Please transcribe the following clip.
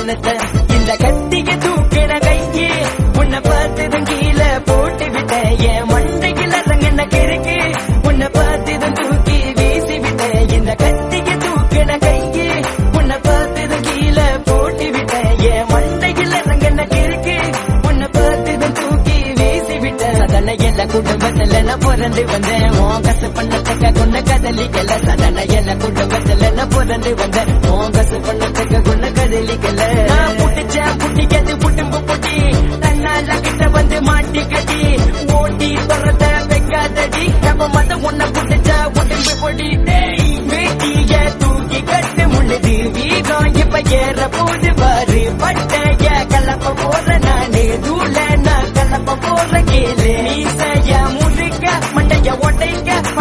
மனத்தை இந்த கத்திய தூக்கின கையே உன்னை பார்த்ததும் கீழே போட்டு விட்டேன் என் மண்டையில் அரங்கின கிறுக்கு உன்னை பார்த்ததும் தூக்கி வீசி விட்டேன் இந்த கத்திய தூக்கின கையே உன்னை பார்த்ததும் கீழே போட்டு விட்டேன் என் மண்டையில் அரங்கின கிறுக்கு உன்னை பார்த்ததும் தூக்கி வீசி விட்டேன் அதனை எல்லா குடும்பத்துல நான் பிறந்து வந்தேன் உன் கசு பண்ணத்துக்க கொண்ட கதலிக்கல சதன எல்லா குடும்பத்துல நான் பிறந்து வந்தேன் உன் கசு பண்ணத்துக்க கொண்ட கதலிக்கல நான் புட்டிச்சேன் புட்டிக்கது புட்டும்பு புட்டி தன்னால கிட்ட வந்து மாட்டி கட்டி ஓட்டி பறத வைக்காதடி நம்ம மத உன்னை புட்டிச்சா உடம்பு பொடி